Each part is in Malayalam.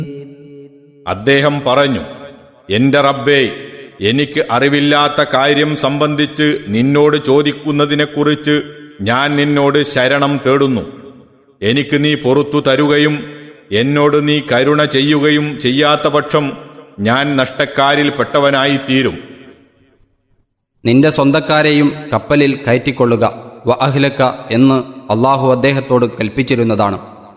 അദ്ദേഹം പറഞ്ഞു എന്റെ റബ്ബേ എനിക്ക് അറിവില്ലാത്ത കാര്യം സംബന്ധിച്ച് നിന്നോട് ചോദിക്കുന്നതിനെക്കുറിച്ച് ഞാൻ നിന്നോട് ശരണം തേടുന്നു എനിക്ക് നീ പൊറത്തു തരുകയും എന്നോട് നീ കരുണ ചെയ്യുകയും ചെയ്യാത്ത പക്ഷം ഞാൻ നഷ്ടക്കാരിൽ പെട്ടവനായിത്തീരും നിന്റെ സ്വന്തക്കാരെയും കപ്പലിൽ കയറ്റിക്കൊള്ളുക വ അഹ്ലക്ക എന്ന് അള്ളാഹു അദ്ദേഹത്തോട് കൽപ്പിച്ചിരുന്നതാണ്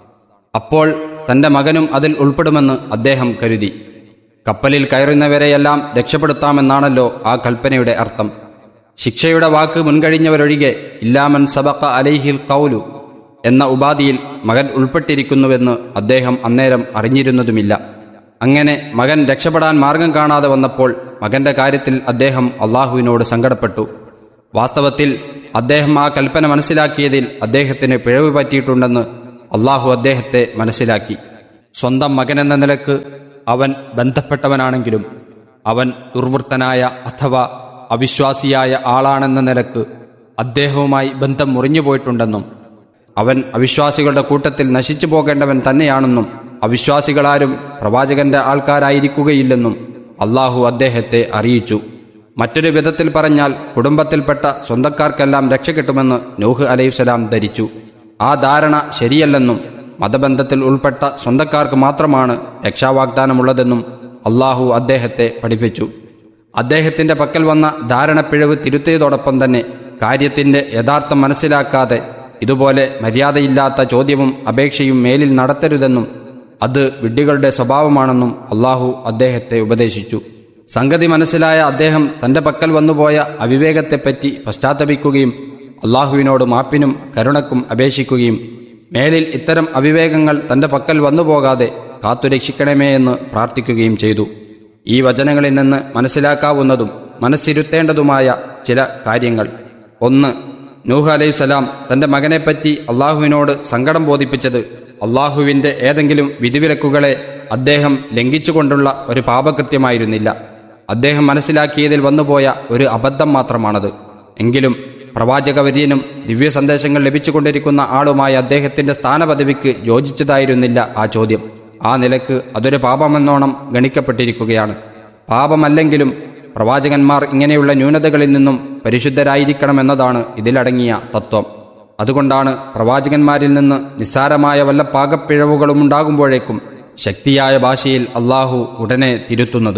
അപ്പോൾ തന്റെ മകനും അതിൽ ഉൾപ്പെടുമെന്ന് അദ്ദേഹം കരുതി കപ്പലിൽ കയറുന്നവരെയെല്ലാം രക്ഷപ്പെടുത്താമെന്നാണല്ലോ ആ കൽപ്പനയുടെ അർത്ഥം ശിക്ഷയുടെ വാക്ക് മുൻകഴിഞ്ഞവരൊഴികെ ഇല്ലാമൻ സബക്ക അലൈഹിൽ കൗലു എന്ന ഉപാധിയിൽ മകൻ ഉൾപ്പെട്ടിരിക്കുന്നുവെന്ന് അദ്ദേഹം അന്നേരം അറിഞ്ഞിരുന്നതുമില്ല അങ്ങനെ മകൻ രക്ഷപ്പെടാൻ മാർഗം കാണാതെ വന്നപ്പോൾ മകന്റെ കാര്യത്തിൽ അദ്ദേഹം അള്ളാഹുവിനോട് സങ്കടപ്പെട്ടു വാസ്തവത്തിൽ അദ്ദേഹം ആ കൽപ്പന മനസ്സിലാക്കിയതിൽ അദ്ദേഹത്തിന് പിഴവ് പറ്റിയിട്ടുണ്ടെന്ന് അള്ളാഹു അദ്ദേഹത്തെ മനസ്സിലാക്കി സ്വന്തം മകനെന്ന നിലക്ക് അവൻ ബന്ധപ്പെട്ടവനാണെങ്കിലും അവൻ ദുർവൃത്തനായ അഥവാ അവിശ്വാസിയായ ആളാണെന്ന നിലക്ക് അദ്ദേഹവുമായി ബന്ധം മുറിഞ്ഞുപോയിട്ടുണ്ടെന്നും അവൻ അവിശ്വാസികളുടെ കൂട്ടത്തിൽ നശിച്ചു പോകേണ്ടവൻ തന്നെയാണെന്നും അവിശ്വാസികളാരും പ്രവാചകന്റെ ആൾക്കാരായിരിക്കുകയില്ലെന്നും അള്ളാഹു അദ്ദേഹത്തെ അറിയിച്ചു മറ്റൊരു വിധത്തിൽ പറഞ്ഞാൽ കുടുംബത്തിൽപ്പെട്ട സ്വന്തക്കാർക്കെല്ലാം രക്ഷ കിട്ടുമെന്ന് നൂഹ് അലൈഹിസ്സലാം ധരിച്ചു ആ ധാരണ ശരിയല്ലെന്നും മതബന്ധത്തിൽ ഉൾപ്പെട്ട സ്വന്തക്കാർക്ക് മാത്രമാണ് രക്ഷാവാഗ്ദാനമുള്ളതെന്നും അള്ളാഹു അദ്ദേഹത്തെ പഠിപ്പിച്ചു അദ്ദേഹത്തിന്റെ പക്കൽ വന്ന ധാരണപ്പിഴവ് തിരുത്തിയതോടൊപ്പം തന്നെ കാര്യത്തിന്റെ യഥാർത്ഥം മനസ്സിലാക്കാതെ ഇതുപോലെ മര്യാദയില്ലാത്ത ചോദ്യവും അപേക്ഷയും മേലിൽ നടത്തരുതെന്നും അത് വിഡ്ഢികളുടെ സ്വഭാവമാണെന്നും അള്ളാഹു അദ്ദേഹത്തെ ഉപദേശിച്ചു സംഗതി മനസ്സിലായ അദ്ദേഹം തന്റെ പക്കൽ വന്നുപോയ അവിവേകത്തെപ്പറ്റി പശ്ചാത്തപിക്കുകയും അള്ളാഹുവിനോട് മാപ്പിനും കരുണക്കും അപേക്ഷിക്കുകയും മേലിൽ ഇത്തരം അവിവേകങ്ങൾ തന്റെ പക്കൽ വന്നുപോകാതെ കാത്തുരക്ഷിക്കണമേ എന്ന് പ്രാർത്ഥിക്കുകയും ചെയ്തു ഈ വചനങ്ങളിൽ നിന്ന് മനസ്സിലാക്കാവുന്നതും മനസ്സിരുത്തേണ്ടതുമായ ചില കാര്യങ്ങൾ ഒന്ന് നൂഹ് അലൈഹിസ്സലാം തന്റെ മകനെപ്പറ്റി അള്ളാഹുവിനോട് സങ്കടം ബോധിപ്പിച്ചത് അള്ളാഹുവിന്റെ ഏതെങ്കിലും വിധിവിലക്കുകളെ അദ്ദേഹം ലംഘിച്ചുകൊണ്ടുള്ള ഒരു പാപകൃത്യമായിരുന്നില്ല അദ്ദേഹം മനസ്സിലാക്കിയതിൽ വന്നുപോയ ഒരു അബദ്ധം മാത്രമാണത് എങ്കിലും പ്രവാചകവര്യനും ദിവ്യ സന്ദേശങ്ങൾ ലഭിച്ചുകൊണ്ടിരിക്കുന്ന ആളുമായ അദ്ദേഹത്തിന്റെ സ്ഥാനപദവിക്ക് യോജിച്ചതായിരുന്നില്ല ആ ചോദ്യം ആ നിലക്ക് അതൊരു പാപമെന്നോണം ഗണിക്കപ്പെട്ടിരിക്കുകയാണ് പാപമല്ലെങ്കിലും പ്രവാചകന്മാർ ഇങ്ങനെയുള്ള ന്യൂനതകളിൽ നിന്നും പരിശുദ്ധരായിരിക്കണമെന്നതാണ് ഇതിലടങ്ങിയ തത്വം അതുകൊണ്ടാണ് പ്രവാചകന്മാരിൽ നിന്ന് നിസ്സാരമായ വല്ല പാകപ്പിഴവുകളും ഉണ്ടാകുമ്പോഴേക്കും ശക്തിയായ ഭാഷയിൽ അള്ളാഹു ഉടനെ തിരുത്തുന്നത്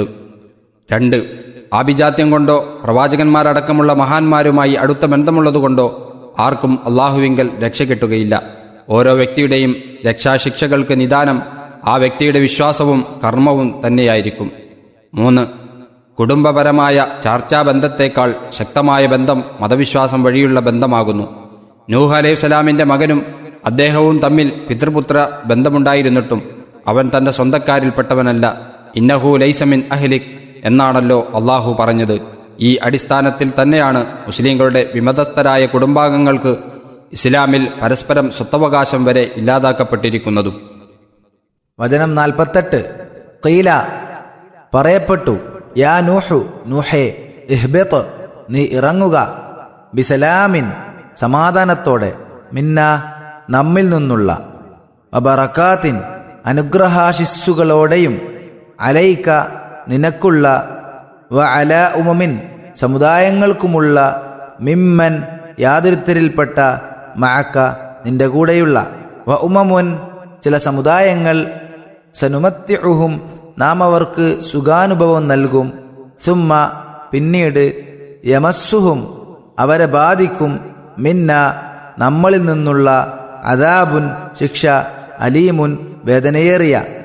രണ്ട് ആഭിജാത്യം കൊണ്ടോ പ്രവാചകന്മാരടക്കമുള്ള മഹാന്മാരുമായി അടുത്ത ബന്ധമുള്ളതുകൊണ്ടോ ആർക്കും അള്ളാഹുവിങ്കൽ രക്ഷ കിട്ടുകയില്ല ഓരോ വ്യക്തിയുടെയും രക്ഷാശിക്ഷകൾക്ക് നിദാനം ആ വ്യക്തിയുടെ വിശ്വാസവും കർമ്മവും തന്നെയായിരിക്കും മൂന്ന് കുടുംബപരമായ ചാർച്ചാബന്ധത്തേക്കാൾ ശക്തമായ ബന്ധം മതവിശ്വാസം വഴിയുള്ള ബന്ധമാകുന്നു നൂഹ് അലൈഹി സ്വലാമിന്റെ മകനും അദ്ദേഹവും തമ്മിൽ പിതൃപുത്ര ബന്ധമുണ്ടായിരുന്നിട്ടും അവൻ തന്റെ സ്വന്തക്കാരിൽപ്പെട്ടവനല്ല ഇന്നഹു ലൈസമിൻ അഹ്ലിക് എന്നാണല്ലോ അള്ളാഹു പറഞ്ഞത് ഈ അടിസ്ഥാനത്തിൽ തന്നെയാണ് മുസ്ലിങ്ങളുടെ വിമതസ്ഥരായ കുടുംബാംഗങ്ങൾക്ക് ഇസ്ലാമിൽ പരസ്പരം സ്വത്തവകാശം വരെ ഇല്ലാതാക്കപ്പെട്ടിരിക്കുന്നതും വചനം നാൽപ്പത്തെട്ട് കീല പറയപ്പെട്ടു യാ നൂഹു നൂഹേ ഇഹ്ബത്ത് നീ ഇറങ്ങുക ബിസലാമിൻ സമാധാനത്തോടെ മിന്ന നമ്മിൽ നിന്നുള്ള അബറക്കാത്തിൻ അനുഗ്രഹാശിസ്സുകളോടെയും അലൈക്ക നിനക്കുള്ള വ അല ഉമമിൻ സമുദായങ്ങൾക്കുമുള്ള മിമ്മൻ യാതൊരുത്തരിൽപ്പെട്ട മഅക്ക നിന്റെ കൂടെയുള്ള വ ഉമമുൻ ചില സമുദായങ്ങൾ സനുമത്യഹും നാം അവർക്ക് സുഖാനുഭവം നൽകും സുമ്മ പിന്നീട് യമസ്സുഹും അവരെ ബാധിക്കും മിന്ന നമ്മളിൽ നിന്നുള്ള അദാബുൻ ശിക്ഷ അലീമുൻ വേദനയേറിയ